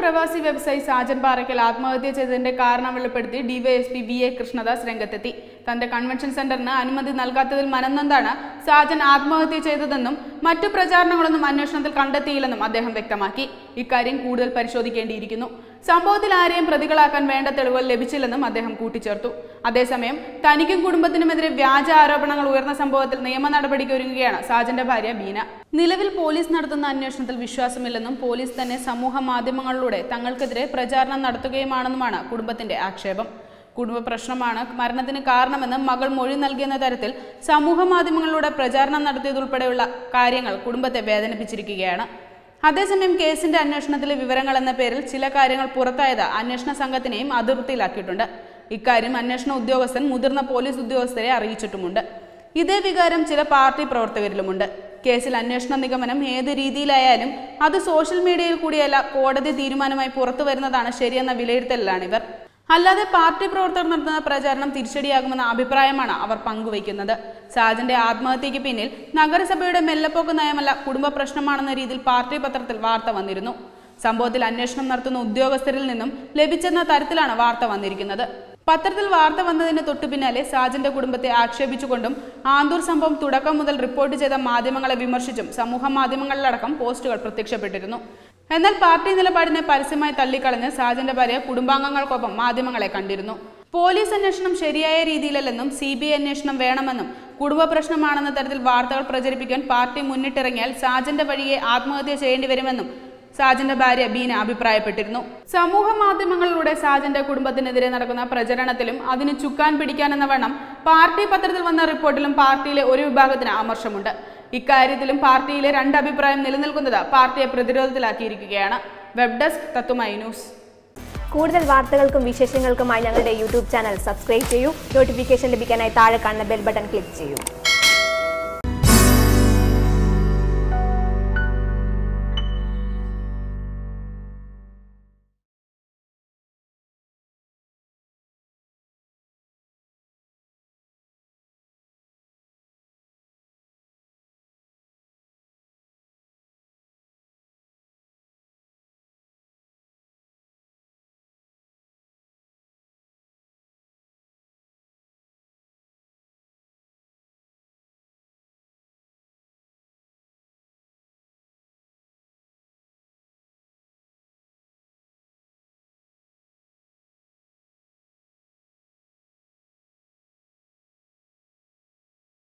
പ്രവാസി വ്യവസായി സാജൻ പാറയ്ക്കൽ ആത്മഹത്യ ചെയ്തതിന്റെ കാരണം വെളിപ്പെടുത്തി ഡിവൈഎസ്പി വി എ കൃഷ്ണദാസ് രംഗത്തെത്തി തന്റെ കൺവെൻഷൻ സെന്ററിന് അനുമതി നൽകാത്തതിൽ മനംനൊന്താണ് സാജൻ ആത്മഹത്യ ചെയ്തതെന്നും മറ്റു പ്രചാരണങ്ങളൊന്നും അന്വേഷണത്തിൽ കണ്ടെത്തിയില്ലെന്നും അദ്ദേഹം വ്യക്തമാക്കി ഇക്കാര്യം കൂടുതൽ പരിശോധിക്കേണ്ടിയിരിക്കുന്നു സംഭവത്തിൽ ആരെയും പ്രതികളാക്കാൻ വേണ്ട തെളിവുകൾ ലഭിച്ചില്ലെന്നും അദ്ദേഹം കൂട്ടിച്ചേർത്തു അതേസമയം തനിക്കും കുടുംബത്തിനുമെതിരെ വ്യാജ ആരോപണങ്ങൾ ഉയർന്ന സംഭവത്തിൽ നിയമ നടപടിക്ക് ഒരുങ്ങുകയാണ് സാജന്റെ ഭാര്യ ബീന നിലവിൽ പോലീസ് നടത്തുന്ന അന്വേഷണത്തിൽ വിശ്വാസമില്ലെന്നും പോലീസ് തന്നെ സമൂഹ മാധ്യമങ്ങളിലൂടെ തങ്ങൾക്കെതിരെ പ്രചാരണം നടത്തുകയുമാണെന്നുമാണ് കുടുംബത്തിന്റെ ആക്ഷേപം കുടുംബ പ്രശ്നമാണ് മരണത്തിന് കാരണമെന്ന് മകൾ മൊഴി നൽകിയെന്ന തരത്തിൽ സമൂഹ മാധ്യമങ്ങളിലൂടെ പ്രചാരണം നടത്തിയതുൾപ്പെടെയുള്ള കാര്യങ്ങൾ കുടുംബത്തെ വേദനിപ്പിച്ചിരിക്കുകയാണ് അതേസമയം കേസിന്റെ അന്വേഷണത്തിലെ വിവരങ്ങൾ എന്ന പേരിൽ ചില കാര്യങ്ങൾ പുറത്തായത് അന്വേഷണ സംഘത്തിനെയും അതിർത്തിയിലാക്കിയിട്ടുണ്ട് ഇക്കാര്യം അന്വേഷണ ഉദ്യോഗസ്ഥൻ മുതിർന്ന പോലീസ് ഉദ്യോഗസ്ഥരെ അറിയിച്ചിട്ടുമുണ്ട് ഇതേ വികാരം ചില പാർട്ടി പ്രവർത്തകരിലുമുണ്ട് കേസിൽ അന്വേഷണ നിഗമനം ഏത് രീതിയിലായാലും അത് സോഷ്യൽ മീഡിയയിൽ കൂടിയല്ല കോടതി തീരുമാനമായി പുറത്തു വരുന്നതാണ് ശരിയെന്ന വിലയിരുത്തലിലാണിവർ അല്ലാതെ പാർട്ടി പ്രവർത്തകർ നടത്തുന്ന പ്രചാരണം തിരിച്ചടിയാകുമെന്ന അഭിപ്രായമാണ് അവർ പങ്കുവയ്ക്കുന്നത് സാജന്റെ ആത്മഹത്യയ്ക്ക് പിന്നിൽ നഗരസഭയുടെ മെല്ലപ്പോക്ക് നയമല്ല കുടുംബ പ്രശ്നമാണെന്ന രീതിയിൽ പാർട്ടി പത്രത്തിൽ വാർത്ത വന്നിരുന്നു സംഭവത്തിൽ അന്വേഷണം നടത്തുന്ന ഉദ്യോഗസ്ഥരിൽ നിന്നും ലഭിച്ചെന്ന തരത്തിലാണ് വാർത്ത വന്നിരിക്കുന്നത് പത്രത്തിൽ വാർത്ത വന്നതിന് തൊട്ടു പിന്നാലെ സാജന്റെ കുടുംബത്തെ ആക്ഷേപിച്ചുകൊണ്ടും ആന്തൂർ സംഭവം തുടക്കം മുതൽ റിപ്പോർട്ട് ചെയ്ത മാധ്യമങ്ങളെ വിമർശിച്ചും സമൂഹ മാധ്യമങ്ങളിലടക്കം പോസ്റ്റുകൾ പ്രത്യക്ഷപ്പെട്ടിരുന്നു എന്നാൽ പാർട്ടി നിലപാടിനെ പരസ്യമായി തള്ളിക്കളഞ്ഞ് സാജന്റെ ഭാര്യ കുടുംബാംഗങ്ങൾക്കൊപ്പം മാധ്യമങ്ങളെ കണ്ടിരുന്നു പോലീസ് അന്വേഷണം ശരിയായ രീതിയിലല്ലെന്നും സി ബി ഐ അന്വേഷണം വേണമെന്നും കുടുംബ പ്രശ്നമാണെന്ന തരത്തിൽ വാർത്തകൾ പ്രചരിപ്പിക്കാൻ പാർട്ടി മുന്നിട്ടിറങ്ങിയാൽ സാജന്റെ വഴിയെ ആത്മഹത്യ ചെയ്യേണ്ടി വരുമെന്നും സാജന്റെ ഭാര്യ ബീന അഭിപ്രായപ്പെട്ടിരുന്നു സമൂഹ മാധ്യമങ്ങളിലൂടെ സാജന്റെ കുടുംബത്തിനെതിരെ നടക്കുന്ന പ്രചരണത്തിലും അതിന് ചുക്കാൻ പിടിക്കാനെന്ന വണ്ണം പാർട്ടി പത്രത്തിൽ വന്ന റിപ്പോർട്ടിലും പാർട്ടിയിലെ ഒരു വിഭാഗത്തിന് അമർഷമുണ്ട് ഇക്കാര്യത്തിലും പാർട്ടിയിലെ രണ്ട് അഭിപ്രായം നിലനിൽക്കുന്നത് പാർട്ടിയെ പ്രതിരോധത്തിലാക്കിയിരിക്കുകയാണ് വെബ് ഡെസ്ക് തത്തുമൈ ന്യൂസ് കൂടുതൽ വാർത്തകൾക്കും വിശേഷങ്ങൾക്കുമായി ഞങ്ങളുടെ യൂട്യൂബ് ചാനൽ സബ്സ്ക്രൈബ് ചെയ്യൂ നോട്ടിഫിക്കേഷൻ ലഭിക്കാനായി താഴെ കാണുന്ന ബെൽ ബട്ടൺ ക്ലിക്ക് ചെയ്യൂ